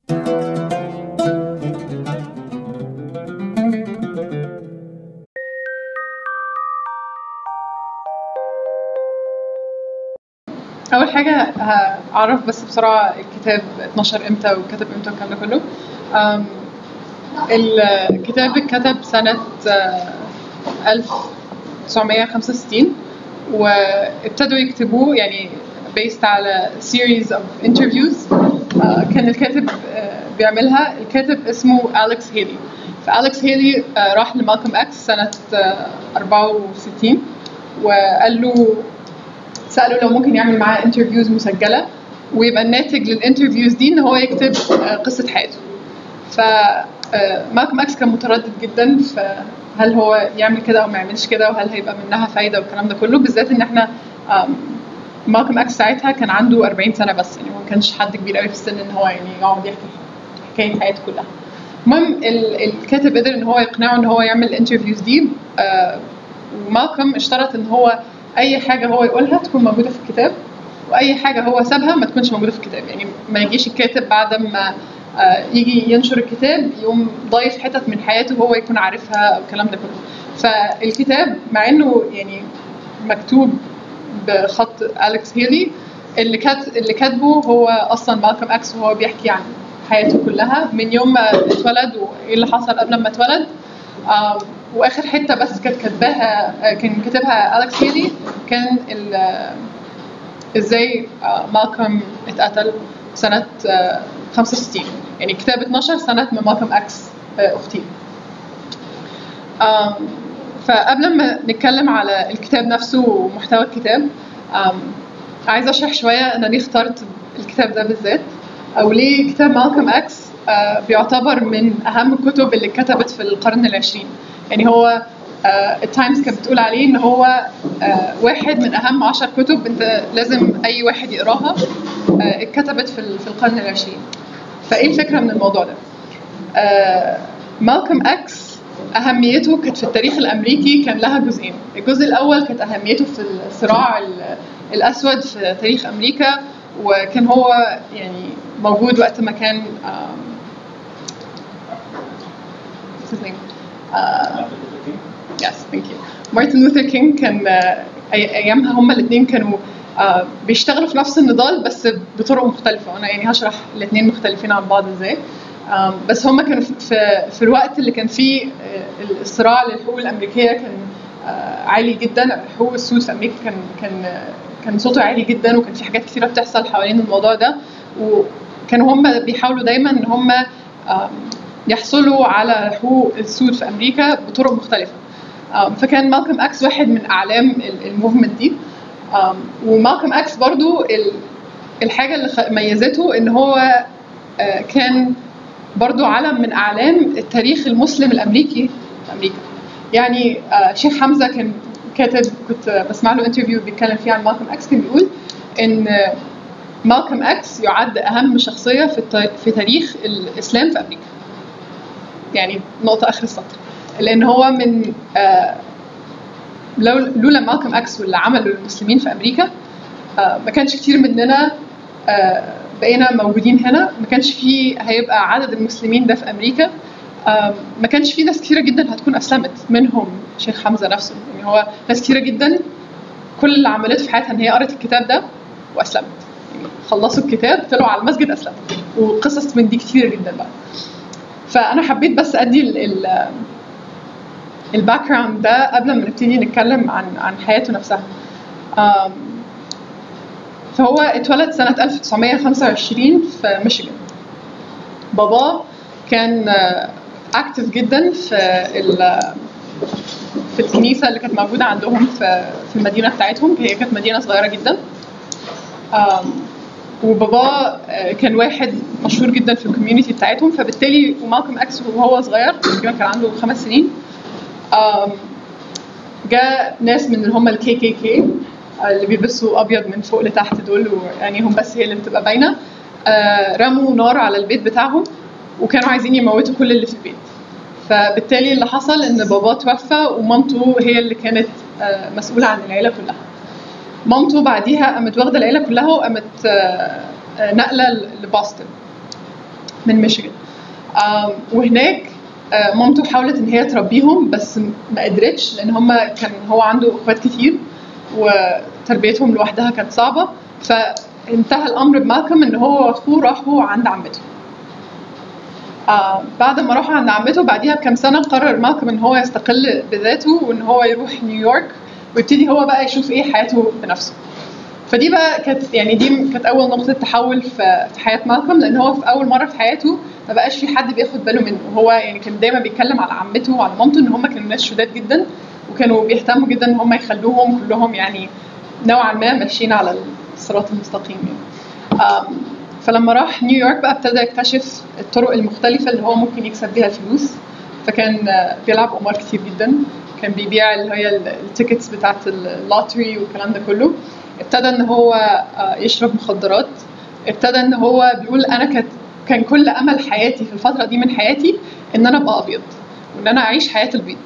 اول حاجه هعرف بس بسرعه الكتاب اتنشر امتى وكتب امتى والكلام ده كله أم، الكتاب اتكتب سنه آه، 1965 وابتدوا يكتبوه يعني based على series of interviews آه، كان الكاتب آه، بيعملها الكاتب اسمه أليكس هيلي فأليكس هيلي آه، راح لمالكوم اكس سنة آه، 64 وقال له سأله لو ممكن يعمل معاه انترفيوز مسجلة ويبقى الناتج للانترفيوز دي ان هو يكتب آه، قصة حياته ف آه، مالكوم اكس كان متردد جدا فهل هو يعمل كده او ما يعملش كده وهل هيبقى منها فايده والكلام ده كله بالذات ان احنا آم، مالكوم اكس ساعتها كان عنده 40 سنه بس يعني هو ما كانش حد كبير قوي في السن ان هو يعني يقعد يحكي حكايه حياته كلها المهم ال- الكاتب قدر ان هو يقنعه ان هو يعمل الانترفيوز دي آه، ومالكوم اشترط ان هو اي حاجه هو يقولها تكون موجوده في الكتاب واي حاجه هو سابها ما تكونش موجوده في الكتاب يعني ما يجيش الكاتب بعد ما آه، يجي ينشر الكتاب يقوم ضايف حتت من حياته هو يكون عارفها او الكلام ده كله فالكتاب مع انه يعني مكتوب بخط اليكس هيلي اللي كات اللي كاتبه هو اصلا مالكوم اكس وهو بيحكي عن حياته كلها من يوم ما اتولد وايه اللي حصل قبل ما اتولد آم، واخر حته بس كانت كاتباها آه، كان كاتبها اليكس هيلي كان ال- آه، ازاي آه، مالكوم اتقتل سنه آه، 65 يعني كتاب 12 سنه ما مالكوم اكس آه، اغتيل آم، فقبل ما نتكلم على الكتاب نفسه ومحتوى الكتاب آم، عايزه اشرح شويه انا ليه اخترت الكتاب ده بالذات او ليه كتاب مالكوم اكس آه، بيعتبر من اهم الكتب اللي اتكتبت في القرن العشرين يعني هو التايمز كانت بتقول عليه ان هو آه، واحد من اهم عشر كتب انت لازم اي واحد يقراها آه، اتكتبت في ال- في القرن العشرين فايه الفكره من الموضوع ده آه، مالكوم اكس اهميته كانت في التاريخ الامريكي كان لها جزئين الجزء الاول كانت اهميته في الصراع ال- الاسود في تاريخ امريكا وكان هو يعني موجود وقت ما كان آم، what's his name? آه، يس ثانك يو مارتن لوثر كينج كان آه، أي- ايامها هما الاثنين كانوا آه، بيشتغلوا في نفس النضال بس بطرق مختلفه وانا يعني هشرح الاثنين مختلفين عن بعض ازاي آم، بس هما كانوا في في- في الوقت اللي كان فيه آه، الصراع للحقوق الامريكيه كان آه، عالي جدا حقوق السود في امريكا كان كان آه، كان صوته عالي جدا وكان في حاجات كثيره بتحصل حوالين الموضوع ده وكانوا هم بيحاولوا دايما ان هم آم، يحصلوا على حقوق السود في امريكا بطرق مختلفه آم، فكان مالكوم اكس واحد من اعلام ال- الموفمنت دي آم، ومالكوم اكس برضو ال- الحاجه اللي خ- ميزته ان هو آه، كان برضو علم من اعلام التاريخ المسلم الامريكي في امريكا يعني آه، شيخ حمزه كان كاتب كنت بسمع له انترفيو بيتكلم فيه عن مالكوم اكس كان بيقول ان آه، مالكوم اكس يعد اهم شخصيه في الت- في تاريخ الاسلام في امريكا يعني نقطه اخر السطر لان هو من آه، لو لولا مالكوم اكس واللي عمله للمسلمين في امريكا آه، ما كانش كتير مننا آه، بقينا موجودين هنا ما كانش في هيبقى عدد المسلمين ده في امريكا آم، ما كانش في ناس كتيره جدا هتكون اسلمت منهم شيخ حمزه نفسه يعني هو ناس كتيره جدا كل اللي عملته في حياتها ان هي قرت الكتاب ده واسلمت يعني خلصوا الكتاب طلعوا على المسجد اسلموا وقصص من دي كتيره جدا بقى فانا حبيت بس ادي ال ال الباك جراوند ده قبل ما نبتدي نتكلم عن عن حياته نفسها آم، فهو اتولد سنة 1925 في ميشيغان باباه كان اكتف جدا في ال في الكنيسة اللي كانت موجودة عندهم في في المدينة بتاعتهم هي كانت مدينة صغيرة جدا آم، وباباه آه، كان واحد مشهور جدا في الكوميونتي بتاعتهم فبالتالي ومالكوم اكس وهو صغير تقريبا كان عنده خمس سنين آم، جاء ناس من اللي هم الكي كي كي اللي بيلبسوا ابيض من فوق لتحت دول وعينيهم بس هي اللي بتبقى باينه آه، رموا نار على البيت بتاعهم وكانوا عايزين يموتوا كل اللي في البيت فبالتالي اللي حصل ان باباه توفى ومامته هي اللي كانت آه، مسؤوله عن العيله كلها مامته بعديها قامت واخده العيله كلها وقامت آه، آه، نقله لبoston من ميشيغان آم، وهناك آه، مامته حاولت ان هي تربيهم بس ما قدرتش لان هم كان هو عنده اخوات كتير وتربيتهم لوحدها كانت صعبه فانتهى الامر بمالكم ان هو واخوه راحوا عند عمته آه بعد ما راح عند عمته بعديها بكام سنه قرر مالكم ان هو يستقل بذاته وان هو يروح نيويورك ويبتدي هو بقى يشوف ايه حياته بنفسه فدي بقى كانت يعني دي كانت اول نقطه تحول في في حياه مالكم لان هو في اول مره في حياته ما بقاش في حد بياخد باله منه هو يعني كان دايما بيتكلم على عمته وعلى مامته ان هم كانوا ناس شداد جدا وكانوا بيهتموا جدا ان هم يخلوهم كلهم يعني نوعا ما ماشيين على الصراط المستقيم يعني. آم، فلما راح نيويورك بقى ابتدى يكتشف الطرق المختلفة اللي هو ممكن يكسب بيها الفلوس فكان آه، بيلعب قمار كتير جدا كان بيبيع اللي هي ال- التيكتس بتاعت اللوتري والكلام ده كله ابتدى ان هو آه، يشرب مخدرات ابتدى ان هو بيقول انا كانت كان كل امل حياتي في الفتره دي من حياتي ان انا ابقى ابيض وان انا اعيش حياه البيض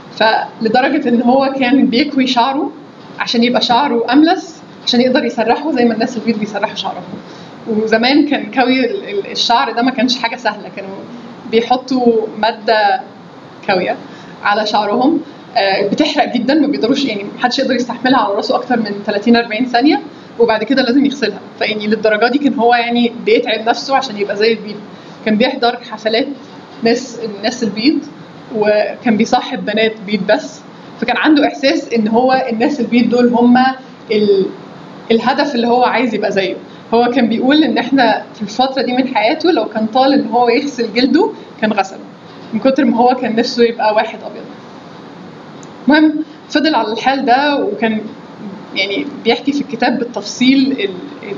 فلدرجه ان هو كان بيكوي شعره عشان يبقى شعره املس عشان يقدر يسرحه زي ما الناس البيض بيسرحوا شعرهم وزمان كان كوي ال- ال- الشعر ده ما كانش حاجه سهله كانوا بيحطوا ماده كاويه على شعرهم آه، بتحرق جدا ما بيقدروش يعني محدش يقدر يستحملها على راسه اكتر من 30 40 ثانيه وبعد كده لازم يغسلها فيعني للدرجه دي كان هو يعني بيتعب نفسه عشان يبقى زي البيض كان بيحضر حفلات ناس الناس البيض وكان بيصاحب بنات بيض بس فكان عنده احساس ان هو الناس البيض دول هم ال... الهدف اللي هو عايز يبقى زيه هو كان بيقول ان احنا في الفتره دي من حياته لو كان طال ان هو يغسل جلده كان غسله من كتر ما هو كان نفسه يبقى واحد ابيض المهم فضل على الحال ده وكان يعني بيحكي في الكتاب بالتفصيل ال... ال...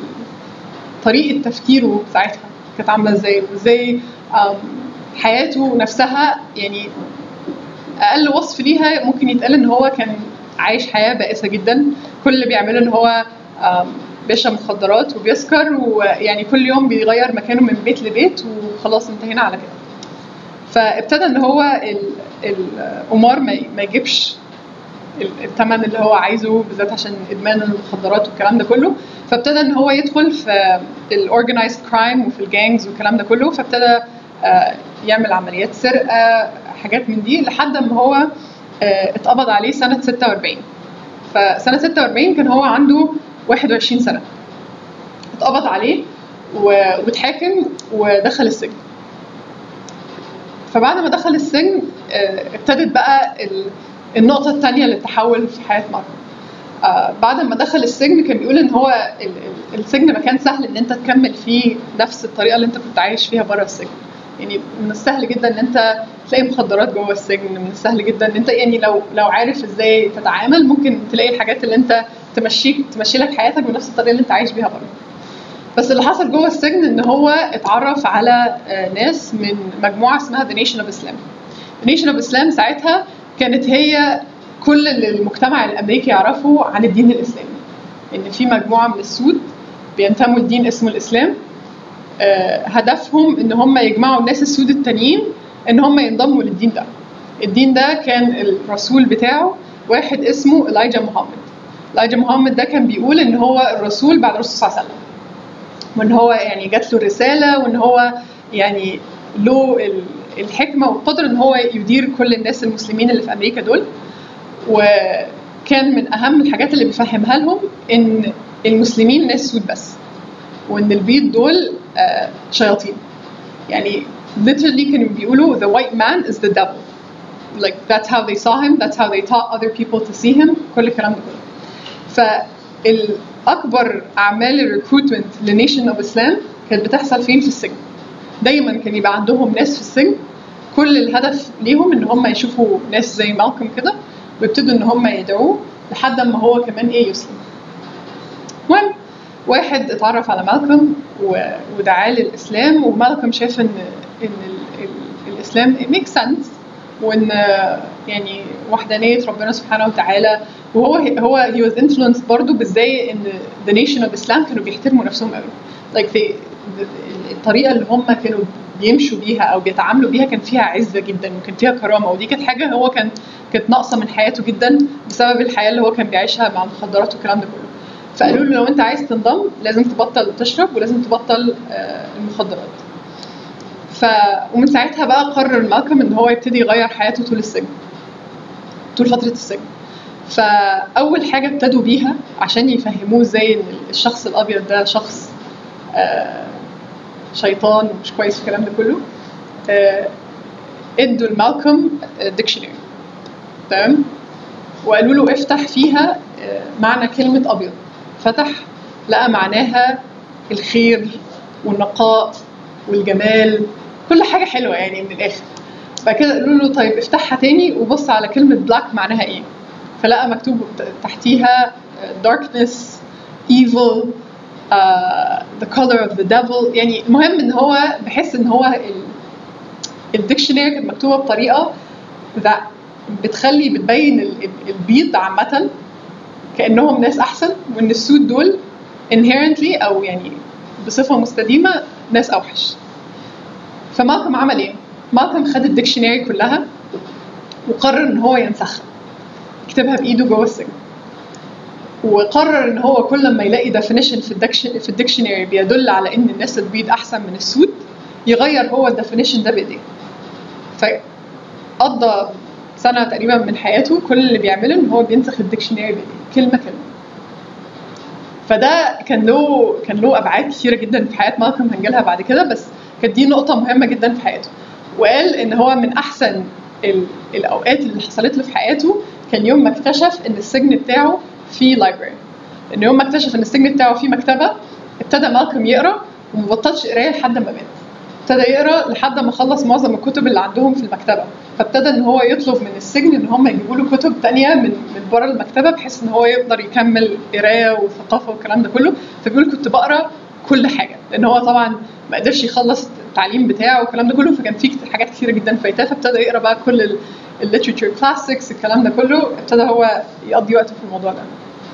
طريقه تفكيره ساعتها كانت عامله ازاي وازاي آم، حياته نفسها يعني اقل وصف ليها ممكن يتقال ان هو كان عايش حياه بائسه جدا كل اللي بيعمله ان هو آم، بيشرب مخدرات وبيسكر ويعني كل يوم بيغير مكانه من بيت لبيت وخلاص انتهينا على كده فابتدى ان هو ال- القمار ما ما يجيبش ال- الثمن اللي هو عايزه بالذات عشان ادمان المخدرات والكلام ده كله فابتدى ان هو يدخل في الاورجنايزد كرايم وفي الجانجز والكلام ده كله فابتدى آه، يعمل عمليات سرقه حاجات من دي لحد ما هو آه، اتقبض عليه سنه 46 فسنه 46 كان هو عنده 21 سنه اتقبض عليه و- واتحاكم ودخل السجن فبعد ما دخل السجن آه، ابتدت بقى ال- النقطة الثانية للتحول في حياة ماركو آه، بعد ما دخل السجن كان بيقول ان هو ال- ال- السجن مكان سهل ان انت تكمل فيه نفس الطريقة اللي انت كنت عايش فيها بره السجن يعني من السهل جدا ان انت تلاقي مخدرات جوه السجن من السهل جدا ان انت يعني لو لو عارف ازاي تتعامل ممكن تلاقي الحاجات اللي انت تمشيك تمشي لك حياتك بنفس الطريقة اللي انت عايش بيها بره بس اللي حصل جوه السجن ان هو اتعرف على آه، ناس من مجموعه اسمها The Nation of Islam. The Nation of Islam ساعتها كانت هي كل اللي المجتمع الامريكي يعرفه عن الدين الاسلامي. ان في مجموعه من السود بينتموا لدين اسمه الاسلام آه، هدفهم ان هم يجمعوا الناس السود التانيين ان هم ينضموا للدين ده. الدين ده كان الرسول بتاعه واحد اسمه إلايجا محمد. إلايجا محمد ده كان بيقول ان هو الرسول بعد الرسول صلى الله عليه وسلم. وان هو يعني جات له الرساله وان هو يعني له ال- الحكمه والقدره ان هو يدير كل الناس المسلمين اللي في امريكا دول وكان من اهم الحاجات اللي بيفهمها لهم ان المسلمين ناس سود بس وان البيض دول آه، شياطين يعني literally كانوا بيقولوا the white man is the devil like that's how they saw him that's how they taught other people to see him كل الكلام ده كله فالاكبر اعمال الريكروتمنت لنيشن اوف اسلام كانت بتحصل فين في السجن دايما كان يبقى عندهم ناس في السجن كل الهدف ليهم ان هم يشوفوا ناس زي مالكم كده ويبتدوا ان هم يدعوه لحد ما هو كمان ايه يسلم المهم واحد اتعرف على مالكم و- ودعاه للاسلام ومالكم شاف ان ان ال ال الاسلام ميك سنس وان يعني وحدانيه ربنا سبحانه وتعالى وهو هو هي واز انفلونسد برضه بازاي ان ذا نيشن اوف اسلام كانوا بيحترموا نفسهم قوي لايك like الطريقه اللي هم كانوا بيمشوا بيها او بيتعاملوا بيها كان فيها عزه جدا وكان فيها كرامه ودي كانت حاجه هو كان كانت ناقصه من حياته جدا بسبب الحياه اللي هو كان بيعيشها مع المخدرات والكلام ده كله فقالوا له لو انت عايز تنضم لازم تبطل تشرب ولازم تبطل آه، المخدرات ف ومن ساعتها بقى قرر مالكم ان هو يبتدي يغير حياته طول السجن طول فتره السجن فاول حاجه ابتدوا بيها عشان يفهموه ازاي ان الشخص الابيض ده شخص آه شيطان ومش كويس في الكلام ده كله آه ادوا لمالكم ديكشنري تمام وقالوا له افتح فيها آه معنى كلمه ابيض فتح لقى معناها الخير والنقاء والجمال كل حاجه حلوه يعني من الاخر بعد كده قالوا له طيب افتحها تاني وبص على كلمه بلاك معناها ايه فلقى مكتوب تحتيها darkness evil uh, the color of the devil يعني المهم ان هو بحس ان هو الديكشنري كانت مكتوبه بطريقه that بتخلي بتبين البيض عامه كانهم ناس احسن وان السود دول inherently او يعني بصفه مستديمه ناس اوحش فمالكم عمل ايه؟ مالكم خد الديكشنري كلها وقرر ان هو ينسخها يكتبها بايده جوه السجن وقرر ان هو كل ما يلاقي ديفينيشن في الدكشن في الديكشنري بيدل على ان الناس البيض احسن من السود يغير هو الديفينيشن ده بايديه فقضى سنه تقريبا من حياته كل اللي بيعمله ان هو بينسخ الديكشنري بايديه كلمه كلمه فده كان له كان له ابعاد كثيره جدا في حياه مالكم هنجيلها بعد كده بس كانت دي نقطه مهمه جدا في حياته وقال ان هو من احسن الاوقات اللي حصلت له في حياته كان يوم ما اكتشف ان السجن بتاعه فيه لايبرري ان يوم ما اكتشف ان السجن بتاعه فيه مكتبه ابتدى مالكم يقرا وما بطلش قرايه لحد ما مات ابتدى يقرا لحد ما خلص معظم الكتب اللي عندهم في المكتبه فابتدى ان هو يطلب من السجن ان هم يجيبوا له كتب تانية من من بره المكتبه بحيث ان هو يقدر يكمل قرايه وثقافه والكلام ده كله فبيقول كنت بقرا كل حاجه لان هو طبعا ما قدرش يخلص التعليم بتاعه والكلام ده كله فكان في حاجات كثيره جدا فايتاه فابتدى يقرا بقى كل الليترشر كلاسيكس الكلام ده كله ابتدى هو يقضي وقته في الموضوع ده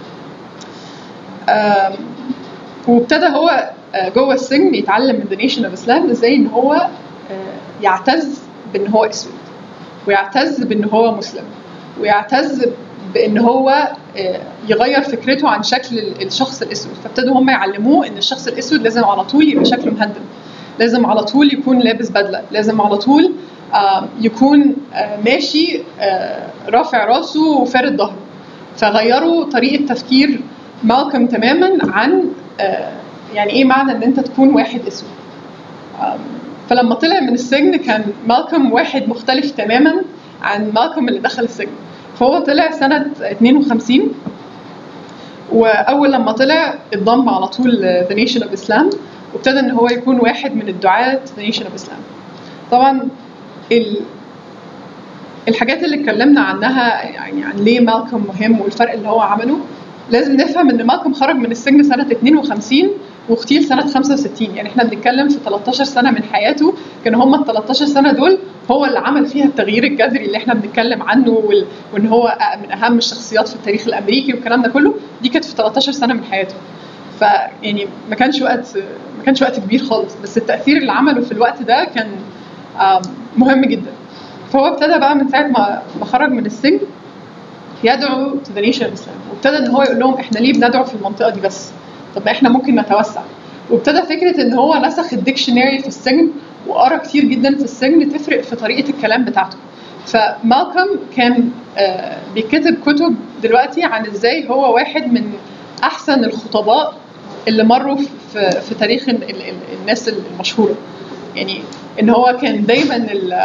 وابتدى هو جوه السجن يتعلم من ذا نيشن اوف اسلام ازاي ان هو يعتز بان هو اسود ويعتز بان هو مسلم ويعتز بان هو يغير فكرته عن شكل الشخص الاسود فابتدوا هم يعلموه ان الشخص الاسود لازم على طول يبقى شكله مهندم لازم على طول يكون لابس بدله لازم على طول يكون ماشي رافع راسه وفارد ظهره فغيروا طريقه تفكير مالكم تماما عن يعني ايه معنى ان انت تكون واحد اسود فلما طلع من السجن كان مالكم واحد مختلف تماما عن مالكم اللي دخل السجن فهو طلع سنة 52 وأول لما طلع اتضم على طول ذا نيشن اوف اسلام وابتدى ان هو يكون واحد من الدعاة ذا نيشن اوف اسلام طبعا ال... الحاجات اللي اتكلمنا عنها يعني عن ليه مالكم مهم والفرق اللي هو عمله لازم نفهم ان مالكم خرج من السجن سنة 52 واغتيل سنة 65 يعني احنا بنتكلم في 13 سنة من حياته كانوا هم ال 13 سنة دول هو اللي عمل فيها التغيير الجذري اللي احنا بنتكلم عنه وال... وان هو من اهم الشخصيات في التاريخ الامريكي والكلام ده كله دي كانت في 13 سنة من حياته فيعني ما كانش وقت ما كانش وقت كبير خالص بس التأثير اللي عمله في الوقت ده كان مهم جدا فهو ابتدى بقى من ساعة ما ما خرج من السجن يدعو تو ذا نيشن الاسلام وابتدى ان هو يقول لهم احنا ليه بندعو في المنطقه دي بس طب ما احنا ممكن نتوسع وابتدى فكره ان هو نسخ الديكشنري في السجن وقرا كتير جدا في السجن تفرق في طريقه الكلام بتاعته فمالكم كان آه بيكتب كتب دلوقتي عن ازاي هو واحد من احسن الخطباء اللي مروا في, في تاريخ ال ال الناس المشهوره يعني ان هو كان دايما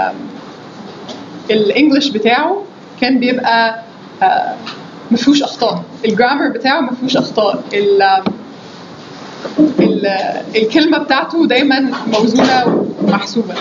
الانجليش بتاعه كان بيبقى آه ما فيهوش اخطاء الجرامر بتاعه ما فيهوش اخطاء ال ال الكلمه بتاعته دايما موزونه ومحسوبه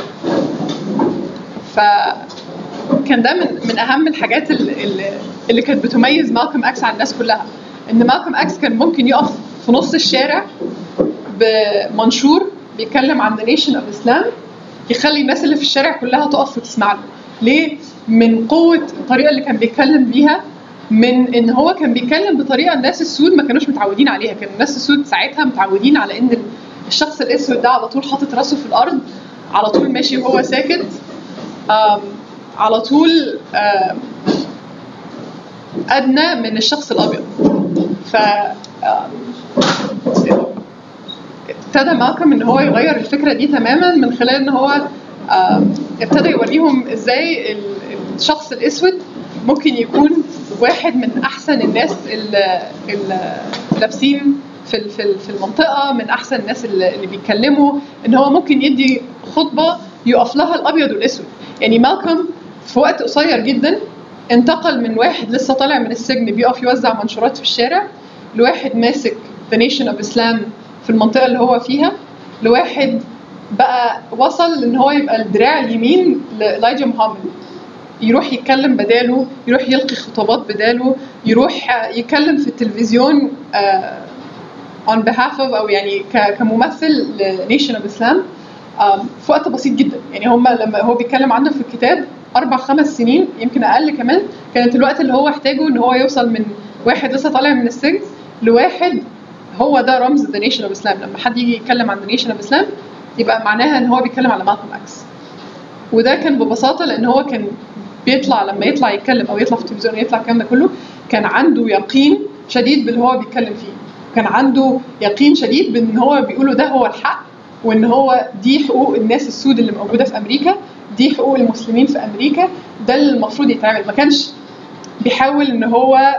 ف كان ده من من اهم الحاجات اللي, اللي كانت بتميز مالكم اكس عن الناس كلها ان مالكم اكس كان ممكن يقف في نص الشارع بمنشور بيتكلم عن ذا نيشن اوف اسلام يخلي الناس اللي في الشارع كلها تقف وتسمع له ليه من قوه الطريقه اللي كان بيتكلم بيها من ان هو كان بيتكلم بطريقه الناس السود ما كانوش متعودين عليها كان الناس السود ساعتها متعودين على ان الشخص الاسود ده على طول حاطط راسه في الارض على طول ماشي وهو ساكت على طول ادنى من الشخص الابيض ف ابتدى مالكم ان هو يغير الفكره دي تماما من خلال ان هو ابتدى يوريهم ازاي الشخص الاسود ممكن يكون واحد من احسن الناس اللي لابسين في في المنطقه من احسن الناس اللي بيتكلموا ان هو ممكن يدي خطبه يقف لها الابيض والاسود يعني مالكم في وقت قصير جدا انتقل من واحد لسه طالع من السجن بيقف يوزع منشورات في الشارع لواحد ماسك ذا نيشن اوف اسلام في المنطقه اللي هو فيها لواحد بقى وصل ان هو يبقى الدراع اليمين لايجا محمد يروح يتكلم بداله يروح يلقي خطابات بداله يروح يتكلم في التلفزيون uh, on behalf of او يعني كممثل لنيشن اوف اسلام في وقت بسيط جدا يعني هم لما هو بيتكلم عنه في الكتاب اربع خمس سنين يمكن اقل كمان كانت الوقت اللي هو احتاجه ان هو يوصل من واحد لسه طالع من السجن لواحد هو ده رمز ذا نيشن اوف اسلام لما حد يجي يتكلم عن ذا نيشن اوف اسلام يبقى معناها ان هو بيتكلم على مالكوم اكس وده كان ببساطه لان هو كان بيطلع لما يطلع يتكلم او يطلع في التلفزيون يطلع الكلام ده كله كان عنده يقين شديد باللي هو بيتكلم فيه كان عنده يقين شديد بان هو بيقوله ده هو الحق وان هو دي حقوق الناس السود اللي موجوده في امريكا دي حقوق المسلمين في امريكا ده اللي المفروض يتعمل ما كانش بيحاول ان هو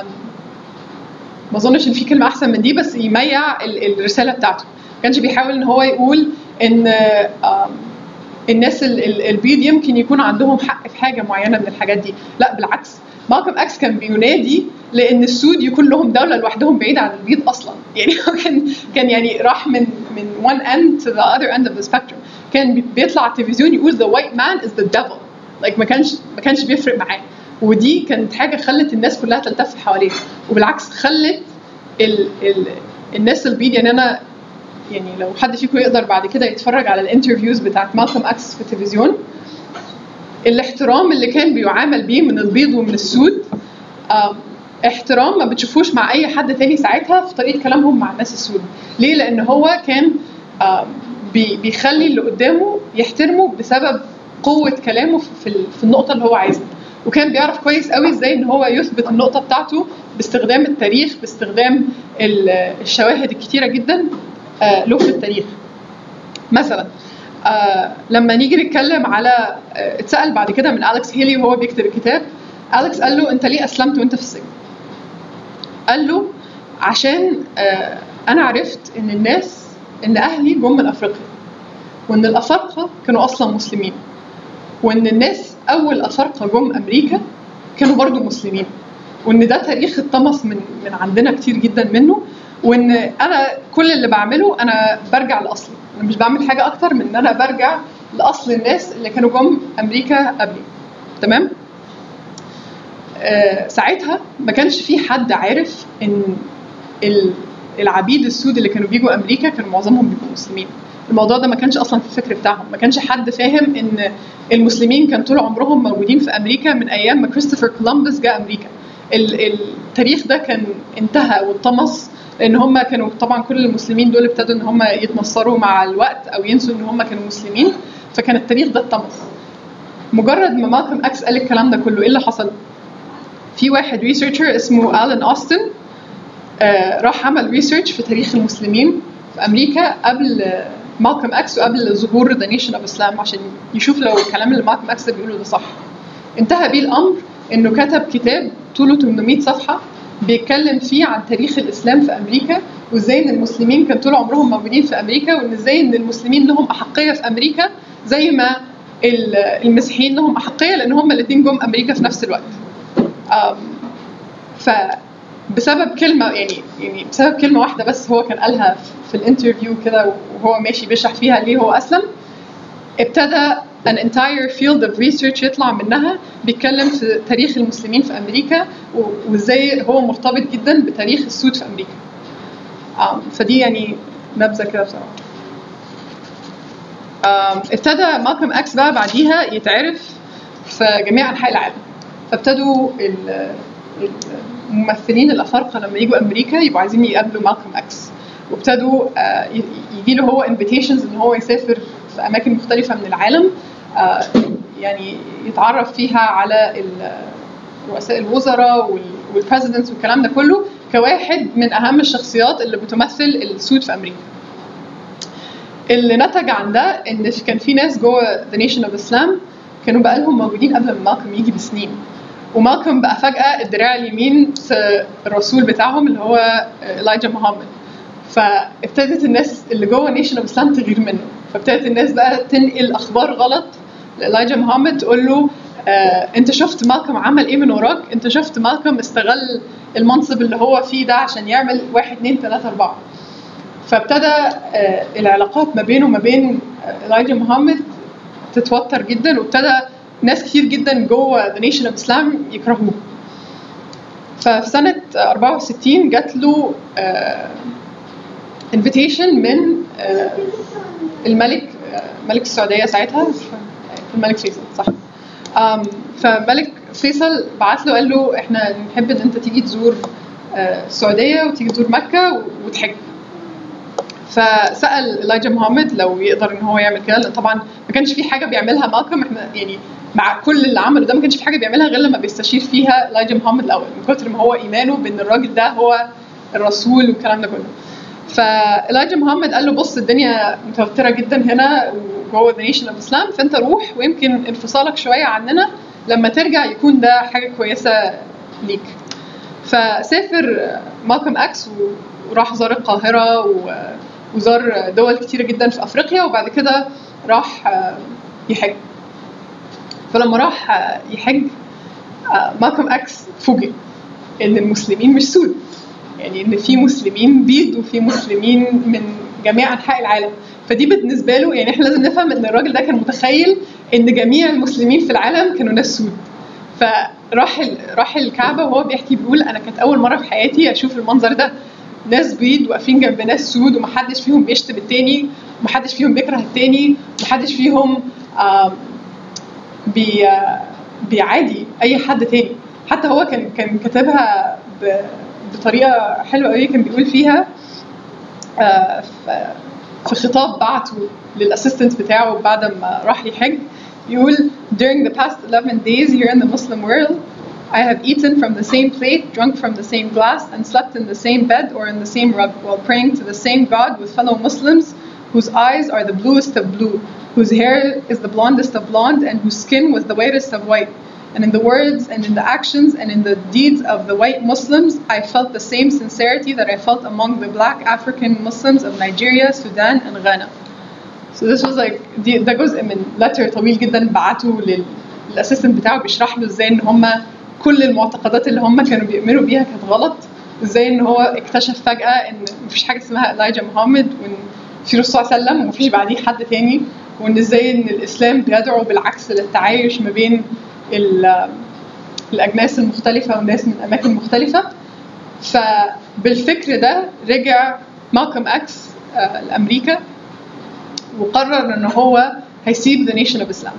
ما اظنش ان في كلمه احسن من دي بس يميع الرساله بتاعته ما كانش بيحاول ان هو يقول ان الناس البيض يمكن يكون عندهم حق في حاجه معينه من الحاجات دي لا بالعكس مالكوم اكس كان بينادي لان السود يكون لهم دوله لوحدهم بعيد عن البيض اصلا يعني هو كان كان يعني راح من من one end to the other end of the spectrum كان بيطلع على التلفزيون يقول the white man is the devil like ما كانش ما كانش بيفرق معاه ودي كانت حاجه خلت الناس كلها تلتف حواليه وبالعكس خلت ال ال الناس البيض يعني انا يعني لو حد فيكم يقدر بعد كده يتفرج على الانترفيوز بتاعت مالكوم اكس في التلفزيون الاحترام اللي كان بيعامل بيه من البيض ومن السود احترام ما بتشوفوش مع اي حد تاني ساعتها في طريقه كلامهم مع الناس السود ليه لان هو كان بيخلي اللي قدامه يحترمه بسبب قوه كلامه في في النقطه اللي هو عايزها وكان بيعرف كويس قوي ازاي ان هو يثبت النقطه بتاعته باستخدام التاريخ باستخدام الشواهد الكتيره جدا له في التاريخ مثلا آه لما نيجي نتكلم على آه اتسال بعد كده من اليكس هيلي وهو بيكتب الكتاب اليكس قال له انت ليه اسلمت وانت في السجن قال له عشان آه انا عرفت ان الناس ان اهلي جم من افريقيا وان الافارقه كانوا اصلا مسلمين وان الناس اول افارقه جم امريكا كانوا برضو مسلمين وان ده تاريخ اتطمس من من عندنا كتير جدا منه وان انا كل اللي بعمله انا برجع لاصلي انا مش بعمل حاجه اكتر من ان انا برجع لاصل الناس اللي كانوا جم امريكا قبلي تمام آه ساعتها ما كانش في حد عارف ان العبيد السود اللي كانوا بيجوا امريكا كانوا معظمهم بيبقوا مسلمين الموضوع ده ما كانش اصلا في الفكر بتاعهم ما كانش حد فاهم ان المسلمين كان طول عمرهم موجودين في امريكا من ايام ما كريستوفر كولومبوس جاء امريكا التاريخ ده كان انتهى واتطمس لان هم كانوا طبعا كل المسلمين دول ابتدوا ان هم يتنصروا مع الوقت او ينسوا ان هم كانوا مسلمين فكان التاريخ ده اتطمس مجرد ما مالكوم اكس قال الكلام ده كله ايه اللي حصل في واحد ريسيرشر اسمه الان اوستن آه راح عمل ريسيرش في تاريخ المسلمين في امريكا قبل مالكوم اكس وقبل ظهور ذا نيشن اوف اسلام عشان يشوف لو الكلام اللي مالكوم اكس بيقوله ده صح انتهى بيه الامر انه كتب كتاب طوله 800 صفحه بيتكلم فيه عن تاريخ الاسلام في امريكا وازاي ان المسلمين كان طول عمرهم موجودين في امريكا وان ازاي ان المسلمين لهم احقيه في امريكا زي ما المسيحيين لهم احقيه لان هم الاثنين جم امريكا في نفس الوقت. فبسبب كلمه يعني يعني بسبب كلمه واحده بس هو كان قالها في الانترفيو كده وهو ماشي بيشرح فيها ليه هو اسلم ابتدى an entire field of research يطلع منها بيتكلم في تاريخ المسلمين في امريكا وازاي هو مرتبط جدا بتاريخ السود في امريكا. um, فدي يعني نبذه كده بصراحه. um, ابتدى مالكوم اكس بقى بعديها يتعرف في جميع انحاء العالم. فابتدوا الممثلين الافارقه لما يجوا امريكا يبقوا عايزين يقابلوا مالكوم اكس. وابتدوا يجي له هو انفيتيشنز ان هو يسافر في اماكن مختلفه من العالم يعني يتعرف فيها على رؤساء الوزراء والبريزيدنتس والكلام ده كله كواحد من اهم الشخصيات اللي بتمثل السود في امريكا. اللي نتج عن ده ان كان في ناس جوه ذا نيشن اوف اسلام كانوا بقى لهم موجودين قبل ما مالكم يجي بسنين ومالكم بقى فجاه الدراع اليمين في الرسول بتاعهم اللي هو الايجا محمد فابتدت الناس اللي جوه نيشن اوف اسلام تغير منه فابتدت الناس بقى تنقل اخبار غلط لايجا محمد تقول له آه انت شفت مالكم عمل ايه من وراك انت شفت مالكم استغل المنصب اللي هو فيه ده عشان يعمل واحد اتنين تلاته اربعه فابتدى آه العلاقات ما بينه وما بين الايجا محمد تتوتر جدا وابتدى ناس كتير جدا جوه ذا نيشن اوف اسلام يكرهوه ففي سنة 64 جات له انفيتيشن من آه الملك آه ملك السعودية ساعتها الملك فيصل صح فملك فيصل بعت له قال له احنا نحب ان انت تيجي تزور آه السعودية وتيجي تزور مكة وتحج فسال الايجا محمد لو يقدر ان هو يعمل كده طبعا ما كانش في حاجه بيعملها مالكم احنا يعني مع كل اللي عمله ده ما كانش في حاجه بيعملها غير لما بيستشير فيها الايجا محمد الاول من كتر ما هو ايمانه بان الراجل ده هو الرسول والكلام ده كله فالايجا محمد قال له بص الدنيا متوتره جدا هنا وجوه ذا نيشن اوف اسلام فانت روح ويمكن انفصالك شويه عننا لما ترجع يكون ده حاجه كويسه ليك فسافر مالكم اكس وراح زار القاهره وزار دول كتيره جدا في افريقيا وبعد كده راح يحج فلما راح يحج مالكم اكس فوجئ ان المسلمين مش سود يعني ان في مسلمين بيض وفي مسلمين من جميع انحاء العالم فدي بالنسبه له يعني احنا لازم نفهم ان الراجل ده كان متخيل ان جميع المسلمين في العالم كانوا ناس سود فراح راح الكعبه وهو بيحكي بيقول انا كانت اول مره في حياتي اشوف المنظر ده ناس بيض واقفين جنب ناس سود ومحدش فيهم بيشتم التاني ومحدش فيهم بيكره التاني ومحدش فيهم بي بيعادي اي حد تاني حتى هو كان كان كاتبها بطريقه حلوه قوي كان بيقول فيها في خطاب بعته للاسيستنت بتاعه بعد ما راح يحج يقول during the past 11 days here in the Muslim world I have eaten from the same plate, drunk from the same glass, and slept in the same bed or in the same rug while praying to the same God with fellow Muslims whose eyes are the bluest of blue, whose hair is the blondest of blonde, and whose skin was the whitest of white. And in the words and in the actions and in the deeds of the white Muslims, I felt the same sincerity that I felt among the black African Muslims of Nigeria, Sudan, and Ghana. So this was like دي ده جزء من letter طويل جدا بعته للاسيستنت بتاعه بيشرح له ازاي ان هم كل المعتقدات اللي هم كانوا بيؤمنوا بيها كانت غلط ازاي ان هو اكتشف فجاه ان مفيش حاجه اسمها الايجا محمد وان في رسول صلى الله عليه وسلم ومفيش بعديه حد تاني وان ازاي ان الاسلام بيدعو بالعكس للتعايش ما بين الاجناس المختلفه والناس من اماكن مختلفه فبالفكر ده رجع مالكوم اكس لامريكا وقرر ان هو هيسيب ذا نيشن اوف اسلام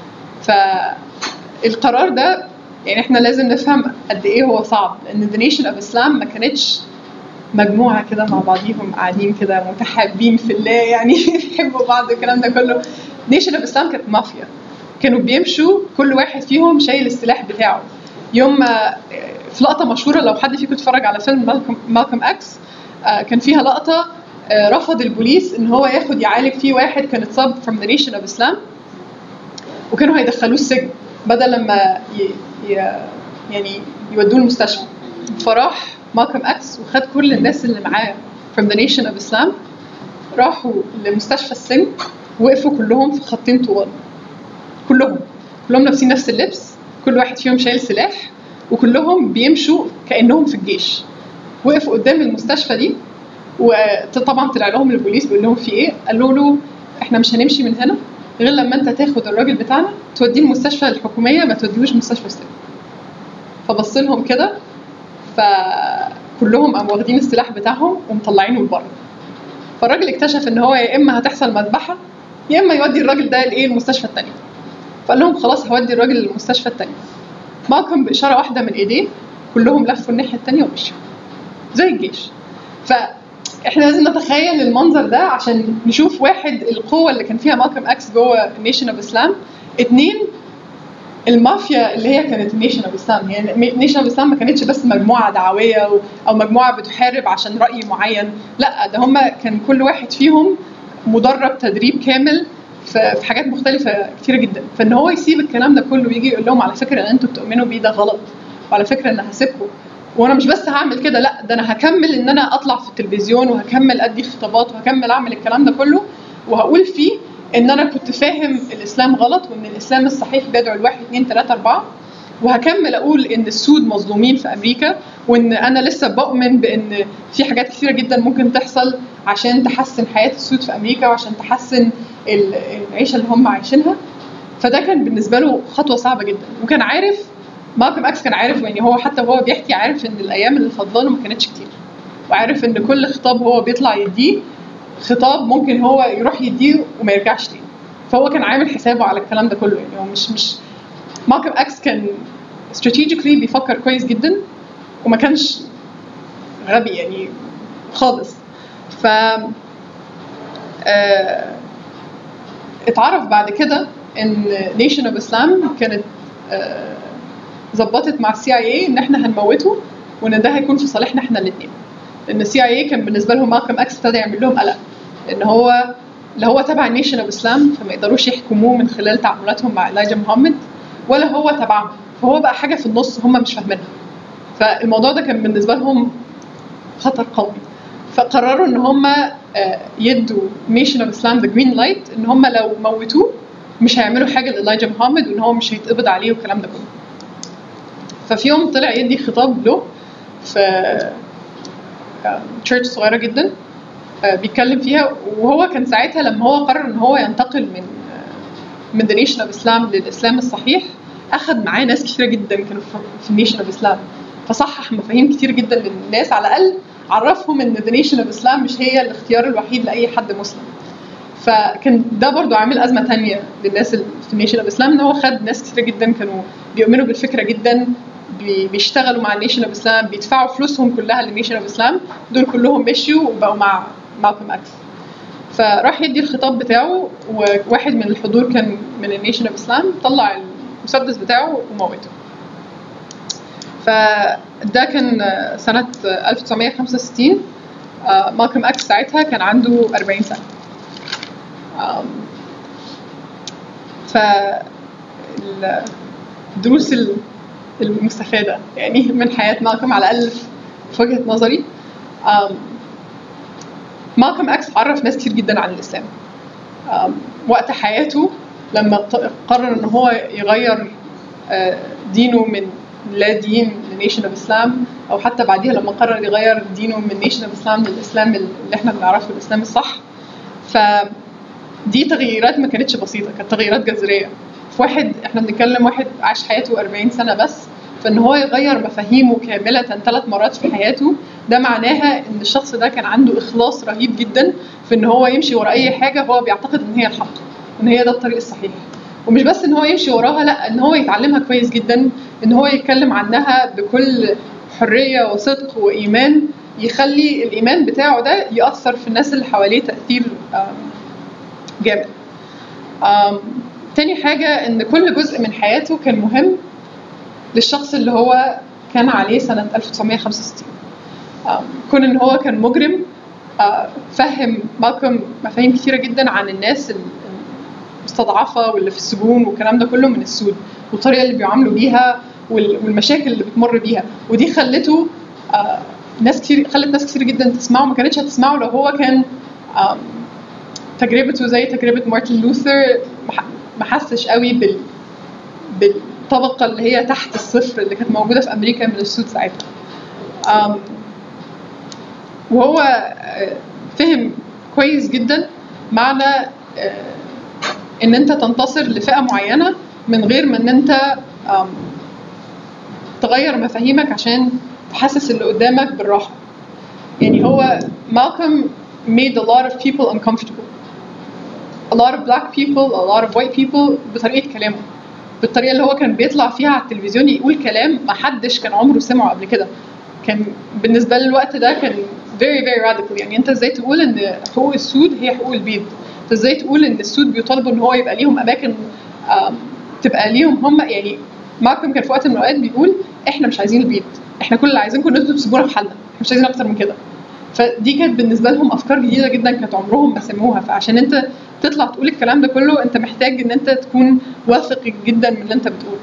فالقرار ده يعني احنا لازم نفهم قد ايه هو صعب لان ذا نيشن اوف اسلام ما كانتش مجموعه كده مع بعضيهم قاعدين كده متحابين في الله يعني بيحبوا بعض الكلام ده كله نيشن اوف اسلام كانت مافيا كانوا بيمشوا كل واحد فيهم شايل السلاح بتاعه يوم ما في لقطه مشهوره لو حد فيكم اتفرج على فيلم مالكم, مالكم اكس كان فيها لقطه رفض البوليس ان هو ياخد يعالج فيه واحد كان اتصاب from the nation of Islam وكانوا هيدخلوه السجن بدل لما ي... ي... يعني يودوه المستشفى فراح مالكم اكس وخد كل الناس اللي معاه from the nation of Islam راحوا لمستشفى السجن وقفوا كلهم في خطين طوال كلهم كلهم لابسين نفس اللبس كل واحد فيهم شايل سلاح وكلهم بيمشوا كانهم في الجيش وقفوا قدام المستشفى دي وطبعا طلع لهم البوليس بيقول لهم في ايه قالوا له احنا مش هنمشي من هنا غير لما انت تاخد الراجل بتاعنا توديه المستشفى الحكوميه ما توديهوش مستشفى السجن فبص لهم كده فكلهم قاموا واخدين السلاح بتاعهم ومطلعينه لبره فالراجل اكتشف ان هو يا اما هتحصل مذبحه يا اما يودي الراجل ده لايه المستشفى الثانيه فقال لهم خلاص هودي الراجل للمستشفى الثانيه مالكم باشاره واحده من ايديه كلهم لفوا الناحيه الثانيه ومشوا زي الجيش فاحنا لازم نتخيل المنظر ده عشان نشوف واحد القوه اللي كان فيها مالكم اكس جوه النيشن اوف اسلام اثنين المافيا اللي هي كانت النيشن اوف اسلام يعني النيشن اوف اسلام ما كانتش بس مجموعه دعويه او مجموعه بتحارب عشان راي معين لا ده هم كان كل واحد فيهم مدرب تدريب كامل في في حاجات مختلفه كتيره جدا فان هو يسيب الكلام ده كله ويجي يقول لهم على فكره ان انتوا بتؤمنوا بيه ده غلط وعلى فكره ان هسيبكم وانا مش بس هعمل كده لا ده انا هكمل ان انا اطلع في التلفزيون وهكمل ادي خطابات وهكمل اعمل الكلام ده كله وهقول فيه ان انا كنت فاهم الاسلام غلط وان الاسلام الصحيح بيدعو لواحد اثنين ثلاثه اربعه وهكمل اقول ان السود مظلومين في امريكا وان انا لسه بؤمن بان في حاجات كثيره جدا ممكن تحصل عشان تحسن حياه السود في امريكا وعشان تحسن ال- العيشه اللي هم عايشينها فده كان بالنسبه له خطوه صعبه جدا وكان عارف مالكم اكس كان عارف يعني هو حتى وهو بيحكي عارف ان الايام اللي فضلاله ما كانتش كتير وعارف ان كل خطاب هو بيطلع يديه خطاب ممكن هو يروح يديه وما يرجعش تاني فهو كان عامل حسابه على الكلام ده كله يعني هو مش مش مالكم اكس كان strategically بيفكر كويس جدا وما كانش غبي يعني خالص ف آه، اتعرف بعد كده ان نيشن اوف اسلام كانت آه، ظبطت مع السي اي اي ان احنا هنموته وان ده هيكون في صالحنا احنا الاثنين لان السي اي اي كان بالنسبه لهم مالكم اكس ابتدى يعمل لهم قلق لان هو لا هو تبع نيشن اوف اسلام فما يقدروش يحكموه من خلال تعاملاتهم مع إلايجا محمد ولا هو تبعهم فهو بقى حاجه في النص هم مش فاهمينها فالموضوع ده كان بالنسبه لهم خطر قوي فقرروا ان هم آه، يدوا نيشن اوف اسلام ذا جرين لايت ان هم لو موتوه مش هيعملوا حاجه لايجا محمد وان هو مش هيتقبض عليه والكلام ده كله ففي يوم طلع يدي خطاب له في تشيرش صغيره جدا آه، بيتكلم فيها وهو كان ساعتها لما هو قرر ان هو ينتقل من آه، من ذا نيشن اوف اسلام للاسلام الصحيح اخذ معاه ناس كثيره جدا كانوا في- في النيشن اوف اسلام فصحح مفاهيم كتير جدا للناس على الاقل عرفهم ان ذا نيشن اوف اسلام مش هي الاختيار الوحيد لاي حد مسلم فكان ده برضو عامل ازمه تانية للناس اللي في النيشن اوف اسلام ان هو خد ناس كتير جدا كانوا بيؤمنوا بالفكره جدا بي- بيشتغلوا مع النيشن اوف اسلام بيدفعوا فلوسهم كلها للنيشن اوف اسلام دول كلهم مشيوا وبقوا مع مالكوم اكس فراح يدي الخطاب بتاعه وواحد من الحضور كان من النيشن اوف اسلام طلع المسدس بتاعه وموته فده كان سنة 1965 آه، مالكوم اكس ساعتها كان عنده 40 سنة آم، ف الدروس ال- المستفادة يعني من حياة مالكوم على الأقل في وجهة نظري آم، مالكوم اكس عرف ناس كتير جدا عن الإسلام آم، وقت حياته لما ط- قرر ان هو يغير آه، دينه من لا دين لنيشن اوف اسلام او حتى بعديها لما قرر يغير دينه من نيشن اوف اسلام للاسلام اللي احنا بنعرفه الاسلام الصح فدي تغييرات ما كانتش بسيطه كانت تغييرات جذريه في واحد احنا بنتكلم واحد عاش حياته 40 سنه بس فان هو يغير مفاهيمه كامله ثلاث مرات في حياته ده معناها ان الشخص ده كان عنده اخلاص رهيب جدا في ان هو يمشي ورا اي حاجه هو بيعتقد ان هي الحق ان هي ده الطريق الصحيح ومش بس ان هو يمشي وراها لا ان هو يتعلمها كويس جدا ان هو يتكلم عنها بكل حريه وصدق وايمان يخلي الايمان بتاعه ده ياثر في الناس اللي حواليه تاثير آم، جامد آم، تاني حاجه ان كل جزء من حياته كان مهم للشخص اللي هو كان عليه سنه 1965 آم، كون ان هو كان مجرم آه، فهم مالكوم مفاهيم كتيره جدا عن الناس ال- المستضعفه واللي في السجون والكلام ده كله من السود والطريقه اللي بيعاملوا بيها وال- والمشاكل اللي بتمر بيها ودي خلته آه، ناس كتير خلت ناس كتير جدا تسمعه ما كانتش هتسمعه لو هو كان آم، تجربته زي تجربه مارتن لوثر ما ح- ما حسش قوي بال بالطبقه اللي هي تحت الصفر اللي كانت موجوده في امريكا من السود ساعتها آم، وهو آه، فهم كويس جدا معنى آه، ان انت تنتصر لفئه معينه من غير ما ان انت آم، تغير مفاهيمك عشان تحسس اللي قدامك بالراحه يعني هو مالكوم made a lot of people uncomfortable a lot of black people a lot of white people بطريقه كلامه بالطريقه اللي هو كان بيطلع فيها على التلفزيون يقول كلام ما حدش كان عمره سمعه قبل كده كان بالنسبه للوقت ده كان very very radical يعني انت ازاي تقول ان حقوق السود هي حقوق البيض انت ازاي تقول ان السود بيطالبوا ان هو يبقى ليهم اماكن آم، تبقى ليهم هم يعني مالكوم كان في وقت من الاوقات بيقول احنا مش عايزين البيض احنا كل اللي عايزينكم ان انتوا تسيبونا في حالنا احنا مش عايزين اكتر من كده فدي كانت بالنسبه لهم افكار جديده جدا كانت عمرهم ما سموها فعشان انت تطلع تقول الكلام ده كله انت محتاج ان انت تكون واثق جدا من اللي انت بتقوله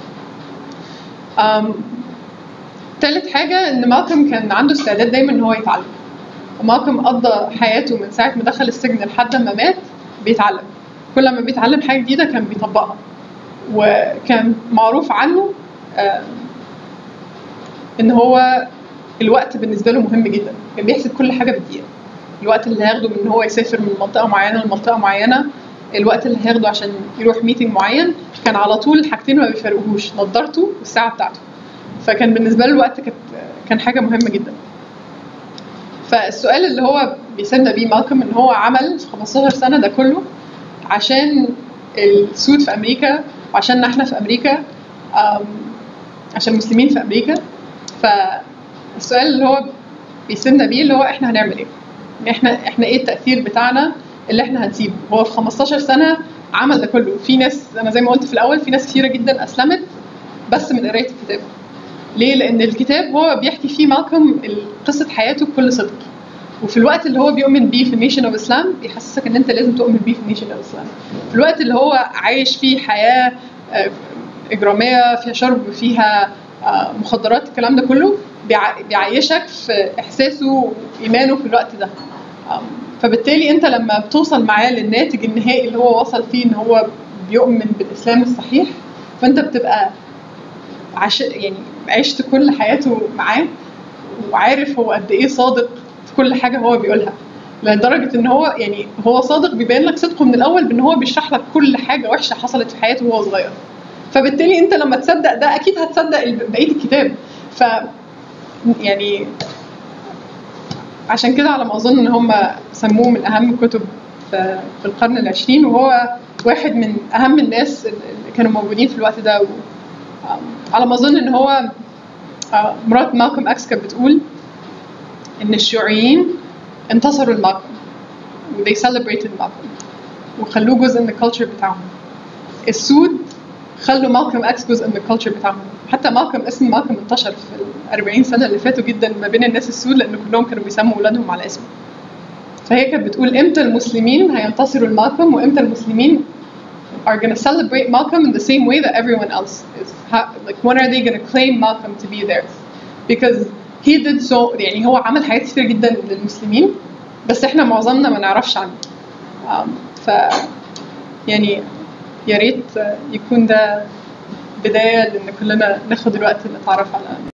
أم، تالت حاجة إن مالكم كان عنده استعداد دايما إن هو يتعلم مالكم قضى حياته من ساعة ما دخل السجن لحد ما مات بيتعلم كل ما بيتعلم حاجة جديدة كان بيطبقها وكان معروف عنه آم، إن هو الوقت بالنسبة له مهم جدا كان بيحسب كل حاجة بالدقيقة الوقت اللي هياخده من إن هو يسافر من منطقة معينة لمنطقة معينة الوقت اللي هياخده عشان يروح ميتنج معين كان على طول حاجتين ما بيفرقوهوش نضارته والساعة بتاعته فكان بالنسبه له الوقت كانت كان حاجه مهمه جدا فالسؤال اللي هو بيسالنا بيه مالكم ان هو عمل في 15 سنه ده كله عشان السود في امريكا وعشان احنا في امريكا أم، عشان المسلمين في امريكا فالسؤال اللي هو بيسالنا بيه اللي هو احنا هنعمل ايه؟ احنا احنا ايه التاثير بتاعنا اللي احنا هنسيبه؟ هو في 15 سنه عمل ده كله في ناس انا زي ما قلت في الاول في ناس كثيره جدا اسلمت بس من قرايه الكتاب ليه؟ لأن الكتاب هو بيحكي فيه مالكم قصة حياته بكل صدق. وفي الوقت اللي هو بيؤمن بيه في النيشن اوف اسلام بيحسسك ان انت لازم تؤمن بيه في النيشن اوف اسلام. في الوقت اللي هو عايش فيه حياة آه، إجرامية فيها شرب فيها آه، مخدرات الكلام ده كله بيع- بيعيشك في إحساسه وإيمانه في الوقت ده. آم، فبالتالي انت لما بتوصل معاه للناتج النهائي اللي هو وصل فيه ان هو بيؤمن بالاسلام الصحيح فانت بتبقى عش... يعني عشت كل حياته معاه وعارف هو قد ايه صادق في كل حاجه هو بيقولها لدرجه ان هو يعني هو صادق بيبين لك صدقه من الاول بان هو بيشرح لك كل حاجه وحشه حصلت في حياته وهو صغير فبالتالي انت لما تصدق ده اكيد هتصدق ال- بقيه الكتاب ف يعني عشان كده على ما اظن ان هم سموه من اهم الكتب في في القرن العشرين وهو واحد من اهم الناس اللي كانوا موجودين في الوقت ده و... آم، على ما اظن ان هو آه، مرات مالكوم اكس كانت بتقول ان الشيوعيين انتصروا لمالكوم و they celebrated مالكوم وخلوه جزء من الكالتشر بتاعهم السود خلوا مالكوم اكس جزء من الكالتشر بتاعهم حتى مالكوم اسم مالكوم انتشر في ال 40 سنه اللي فاتوا جدا ما بين الناس السود لان كلهم كانوا بيسموا اولادهم على اسمه فهي كانت بتقول امتى المسلمين هينتصروا لمالكوم وامتى المسلمين are going to celebrate Malcolm in the same way that everyone else is. How, like, when are they going to claim Malcolm to be theirs? Because he did so يعني هو عمل حاجات كتير جدا للمسلمين بس احنا معظمنا ما نعرفش عنه. Um, ف يعني يا ريت يكون ده بداية لأن كلنا ناخد الوقت نتعرف على